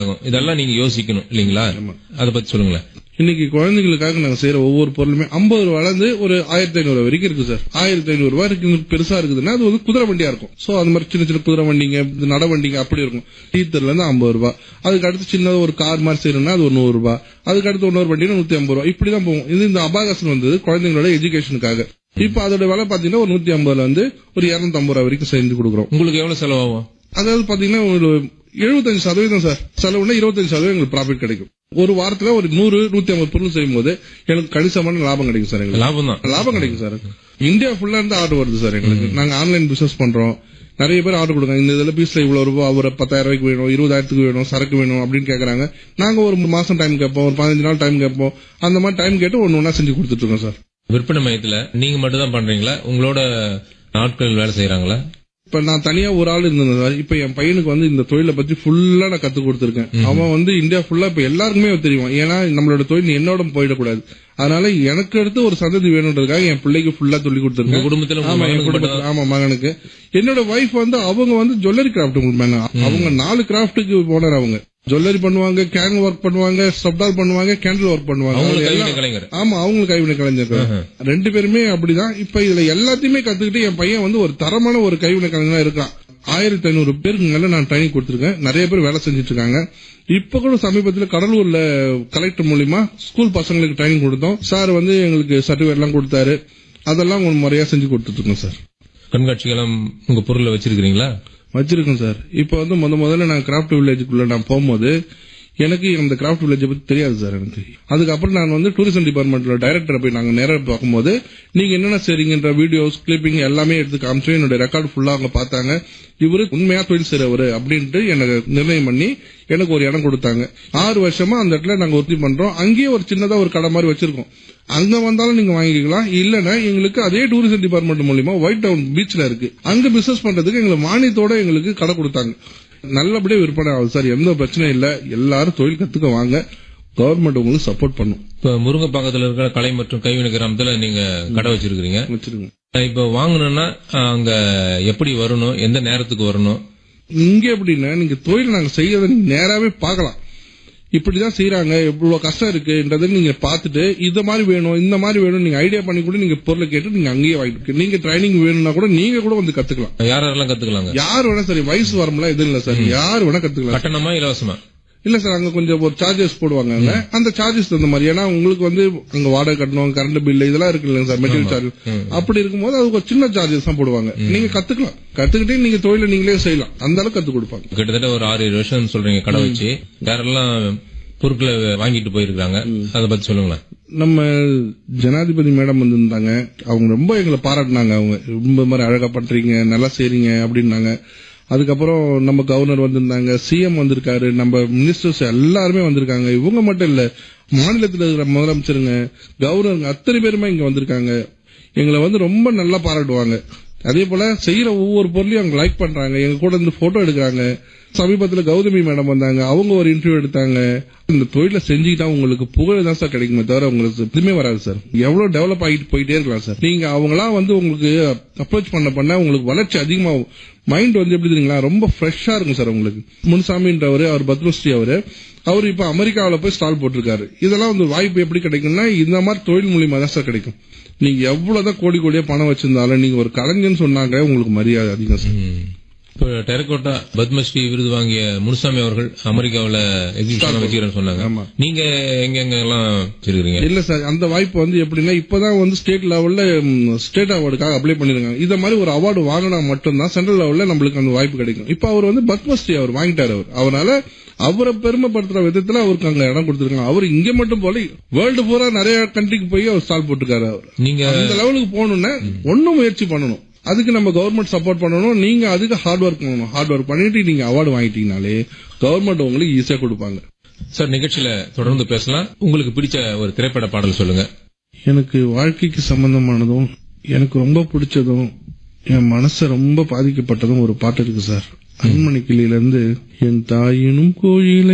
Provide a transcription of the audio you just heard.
இதெல்லாம் நீங்க யோசிக்கணும் இல்லீங்களா அத பத்தி சொல்லுங்களேன் இன்னைக்கு குழந்தைகளுக்காக நாங்க செய்யற ஒவ்வொரு பொருளுமே ஐம்பது ரூபாயில இருந்து ஒரு ஆயிரத்தி ஐநூறு வரைக்கும் இருக்கு சார் ஆயிரத்தி ஐநூறு ரூபாய் இருக்கு பெருசா இருக்குதுன்னா அது வந்து குதிரை வண்டியா இருக்கும் சோ அந்த மாதிரி சின்ன சின்ன குதிரை வண்டிங்க இந்த நட வண்டிங்க அப்படி இருக்கும் டீத்தர்ல இருந்து ஐம்பது ரூபாய் அதுக்கு அடுத்து சின்னதா ஒரு கார் மாதிரி செய்யணும்னா அது ஒரு நூறு ரூபாய் அதுக்கு அடுத்து இன்னொரு வண்டினா நூத்தி ஐம்பது ரூபாய் இப்படிதான் போகும் இது இந்த அபாகசன் வந்தது குழந்தைங்களோட எஜுகேஷனுக்காக இப்ப அதோட விலை பாத்தீங்கன்னா ஒரு நூத்தி ஐம்பதுல இருந்து ஒரு இருநூத்தி ஐம்பது ரூபாய் வரைக்கும் செஞ்சு கொடுக்குறோம் உங்களுக்கு எவ்வளவு செலவாகும் அதாவது பாத்தீங்கன்னா ஒரு எழுபத்தஞ்சு சதவீதம் சார் செலவுனா இருபத்தஞ்சு சதவீதம் எங்களுக்கு ப்ராஃபிட் கிடைக்கும் ஒரு வாரத்துல ஒரு நூறு நூத்தி ஐம்பது பொருள் செய்யும் போது எனக்கு கணிசமான லாபம் கிடைக்கும் சார் எங்களுக்கு லாபம் தான் லாபம் கிடைக்கும் சார் இந்தியா ஃபுல்லா இருந்து ஆர்டர் வருது சார் எங்களுக்கு நாங்க ஆன்லைன் பிசினஸ் பண்றோம் நிறைய பேர் ஆர்டர் கொடுங்க இந்த இதுல பீஸ்ல இவ்வளவு ரூபாய் ஒரு பத்தாயிரம் ரூபாய்க்கு வேணும் இருபதாயிரத்துக்கு வேணும் சரக்கு வேணும் அப்படின்னு கேக்குறாங்க நாங்க ஒரு மாசம் டைம் கேட்போம் ஒரு பதினஞ்சு நாள் டைம் கேட்போம் அந்த மாதிரி டைம் கேட்டு ஒன்னு ஒன்னா செஞ்சு கொடுத்துட்டு இருக்கோம் சார் விற்பனை மையத்துல நீங்க மட்டும் தான் பண்றீங்களா உங்களோட ஆட்கள் வேலை செய்யறாங்களா இப்ப நான் தனியா ஒரு ஆள் இருந்தேன் சார் இப்ப என் பையனுக்கு வந்து இந்த தொழிலை பத்தி ஃபுல்லா நான் கத்து கொடுத்திருக்கேன் அவன் வந்து இந்தியா ஃபுல்லா இப்ப எல்லாருக்குமே தெரியும் ஏன்னா நம்மளோட தொழில் என்னோட போயிடக்கூடாது அதனால எனக்கு அடுத்து ஒரு சந்ததி வேணுன்றதுக்காக என் பிள்ளைக்கு ஃபுல்லா சொல்லி உங்க கொடுத்திருக்கேன் குடும்பத்துல உங்க ஆமா என் மகனுக்கு மட்டும் குடும்பத்துல ஆமா மகனுக்கு என்னோட வைஃப் வந்து அவங்க வந்து ஜுவல்லரி கிராஃப்ட் மேங்க அவங்க நாலு கிராஃப்ட்டுக்கு போனர் அவங்க ஜுவல்லரி பண்ணுவாங்க கேன் ஒர்க் பண்ணுவாங்க ஸ்டப்டால் பண்ணுவாங்க கேண்டில் ஒர்க் பண்ணுவாங்க அவங்களுக்கு அவங்க கைவினை எல்லாம்- கலைஞர் ஆமா அவங்களுக்கு கைவினை கலைஞர் ரெண்டு பேருமே அப்படிதான் இப்ப இதுல எல்லாத்தையுமே கத்துக்கிட்டு என் பையன் வந்து ஒரு தரமான ஒரு கைவினை கலைஞனா இருக்கான் ஆயிரத்தி ஐநூறு பேருக்கு மேல நான் ட்ரைனிங் கொடுத்திருக்கேன் நிறைய பேர் வேலை செஞ்சுட்டு இருக்காங்க இப்ப கூட சமீபத்துல கடலூர்ல கலெக்டர் மூலியமா ஸ்கூல் பசங்களுக்கு ட்ரைனிங் கொடுத்தோம் சார் வந்து எங்களுக்கு சர்டிபிகேட் எல்லாம் கொடுத்தாரு அதெல்லாம் ஒரு முறையா செஞ்சு கொடுத்துட்டு இருக்கோம் சார் கண்காட்சிகளும் உங்க பொருளை வச்சிருக்கீங்களா வச்சிருக்கோம் சார் இப்ப வந்து முத முதல்ல நான் கிராஃப்ட் வில்லேஜுக்குள்ள நான் போகும்போது எனக்கு அந்த கிராஃப்ட் வில்லேஜ் பத்தி தெரியாது சார் எனக்கு அதுக்கப்புறம் நான் வந்து டூரிசம் டிபார்ட்மெண்ட்ல டைரக்டரை போய் நாங்க நேரா பார்க்கும்போது நீங்க என்னென்ன செய்றீங்கன்ற வீடியோஸ் கிளிப்பிங் எல்லாமே எடுத்து காமிச்சு என்னோட ரெக்கார்டு ஃபுல்லா அவங்க பார்த்தாங்க இவரு உண்மையா தொழில் செய்றவரு அப்படின்ட்டு எனக்கு நிர்ணயம் பண்ணி எனக்கு ஒரு இடம் கொடுத்தாங்க ஆறு வருஷமா அந்த இடத்துல நாங்க உறுதி பண்றோம் அங்கேயே ஒரு சின்னதா ஒரு கடை மாதிரி வச்சிருக்கோம் அங்க வந்தாலும் நீங்க வாங்கிக்கலாம் இல்லன்னா எங்களுக்கு அதே டூரிசம் டிபார்ட்மெண்ட் மூலியமா ஒயிட் டவுன் பீச்ல இருக்கு அங்க பிசினஸ் பண்றதுக்கு எங்களுக்கு மானியத்தோட எங்களுக்கு கடை கொடுத்தாங்க நல்லபடியா விற்பனை ஆகுது சார் எந்த பிரச்சனையும் இல்ல எல்லாரும் தொழில் கத்துக்க வாங்க கவர்மெண்ட் உங்களுக்கு சப்போர்ட் பண்ணும் இப்ப முருங்கப்பாக்கத்துல இருக்கிற கலை மற்றும் கைவினை கிராமத்துல நீங்க கடை வச்சிருக்கீங்க வச்சிருங்க இப்ப வாங்கணும்னா அங்க எப்படி வரணும் எந்த நேரத்துக்கு வரணும் இங்க எப்படின்னா நீங்க தொழில் நாங்க செய்யறத நீங்க நேராவே பார்க்கலாம் இப்படிதான் செய்யறாங்க இவ்வளவு கஷ்டம் இருக்குன்றதை நீங்க பார்த்துட்டு இந்த மாதிரி வேணும் இந்த மாதிரி வேணும் நீங்க ஐடியா பண்ணி கூட நீங்க பொருளை கேட்டு நீங்க அங்கேயே வாங்கிட்டு நீங்க ட்ரைனிங் வேணும்னா கூட நீங்க கூட வந்து கத்துக்கலாம் யார் யாரெல்லாம் கத்துக்கலாங்க யார் வேணா சரி வயசு வரமுலாம் எதுவும் இல்ல சார் யார் வேணா கத்துக்கலாம் கட்டணமா இலவசமா இல்ல சார் அங்க கொஞ்சம் ஒரு சார்ஜஸ் போடுவாங்க அங்க. அந்த சார்ஜஸ் தகுந்த மாதிரி ஏன்னா உங்களுக்கு வந்து அங்க வாடகை கட்டணும் கரண்ட் பில் இதெல்லாம் இருக்கு இல்லைங்க சார் மெட்டீரியல் சார்ஜ் அப்படி இருக்கும்போது அது ஒரு சின்ன சார்ஜஸ் தான் போடுவாங்க நீங்க கத்துக்கலாம் கத்துக்கிட்டே நீங்க தொழிலை நீங்களே செய்யலாம் அந்த அளவுக்கு கத்து கொடுப்பாங்க கிட்டத்தட்ட ஒரு ஆறு ஏழு வருஷம் சொல்றீங்க கடை வச்சு யாரெல்லாம் பொருட்களை வாங்கிட்டு போயிருக்காங்க அதை பத்தி சொல்லுங்களேன் நம்ம ஜனாதிபதி மேடம் வந்திருந்தாங்க அவங்க ரொம்ப எங்களை பாராட்டினாங்க அவங்க ரொம்ப மாதிரி அழகா பண்றீங்க நல்லா செய்றீங்க அப்படின்னாங்க அதுக்கப்புறம் நம்ம கவர்னர் வந்திருந்தாங்க சிஎம் வந்திருக்காரு நம்ம மினிஸ்டர்ஸ் எல்லாருமே வந்திருக்காங்க இவங்க மட்டும் இல்ல மாநிலத்தில் இருக்கிற முதலமைச்சருங்க கவர்னருங்க அத்தனை பேருமே இங்க வந்திருக்காங்க எங்களை வந்து ரொம்ப நல்லா பாராட்டுவாங்க அதே போல செய்யற ஒவ்வொரு பொருளையும் அவங்க லைக் பண்றாங்க எங்க கூட இருந்து போட்டோ எடுக்கிறாங்க சமீபத்துல கௌதமி மேடம் வந்தாங்க அவங்க ஒரு இன்டர்வியூ எடுத்தாங்க இந்த தொழிலை செஞ்சுக்கிட்டா உங்களுக்கு புகழ் தான் சார் கிடைக்குமே தவிர உங்களுக்கு எதுவுமே வராது சார் எவ்வளவு டெவலப் ஆகிட்டு போயிட்டே இருக்கலாம் சார் நீங்க அவங்களா வந்து உங்களுக்கு அப்ரோச் பண்ண பண்ண உங்களுக்கு வளர்ச்சி அதிகமாகும் மைண்ட் வந்து எப்படி தெரியுங்களா ரொம்ப ஃப்ரெஷ்ஷா இருக்கும் சார் உங்களுக்கு முன்சாமின்றவர் அவர் பத்மஸ்ரீ அவரு அவர் இப்ப அமெரிக்காவில போய் ஸ்டால் போட்டிருக்காரு இதெல்லாம் வந்து வாய்ப்பு எப்படி கிடைக்கும்னா இந்த மாதிரி தொழில் மூலியமா தான் சார் கிடைக்கும் நீங்க எவ்வளவுதான் கோடி கோடியா பணம் வச்சிருந்தாலும் நீங்க ஒரு கலைஞன்னு சொன்னாங்க உங்களுக்கு மரியாதை அதிகம் சார் ம். இப்ப டெரகோட்டா பத்மஸ்ரீ விருது வாங்கிய முனுசாமி அவர்கள் அமெரிக்காவுல எக்ஸிபிஷன் வச்சுக்கிறேன்னு சொன்னாங்க ஆமா. நீங்க எங்க எங்க எல்லாம் வச்சிருக்கீங்க இல்ல சார் அந்த வாய்ப்பு வந்து எப்படின்னா இப்பதான் வந்து ஸ்டேட் லெவல்ல ஸ்டேட் அவார்டுக்காக அப்ளை பண்ணிருக்காங்க இத மாதிரி ஒரு அவார்டு வாங்கினா மட்டும்தான் சென்ட்ரல் லெவல்ல நம்மளுக்கு அந்த வாய்ப்பு கிடைக்கும் இப்ப அவர் வந்து பத்மஸ்ரீ அவர் வாங்கிட்டாரு அவர் அவரால அவரை பெருமைப்படுத்துற விதத்துல அவருக்கு அங்க இடம் கொடுத்திருக்காங்க அவர் இங்க மட்டும் போல வேர்ல்டு பூரா நிறைய கண்ட்ரிக்கு போய் அவர் ஸ்டால் போட்டிருக்காரு அவர் நீங்க அந்த லெவலுக்கு போகணும்னா ஒன்னும் முயற்சி பண்ணணும் அதுக்கு நம்ம கவர்மெண்ட் சப்போர்ட் பண்ணணும் நீங்க அதுக்கு ஹார்ட் ஒர்க் பண்ணணும் ஹார்ட் ஒர்க் பண்ணிட்டு நீங்க அவார்டு வாங்கிட்டீங்கனாலே கவர்மெண்ட் உங்களுக்கு ஈஸியா கொடுப்பாங்க சார் நிகழ்ச்சியில தொடர்ந்து பேசலாம் உங்களுக்கு பிடிச்ச ஒரு திரைப்பட பாடல் சொல்லுங்க எனக்கு வாழ்க்கைக்கு சம்பந்தமானதும் எனக்கு ரொம்ப பிடிச்சதும் என் மனசை ரொம்ப பாதிக்கப்பட்டதும் ஒரு பாட்டு இருக்கு சார் அன்மணி கிளியில இருந்து என் தாயினும் கோயிலை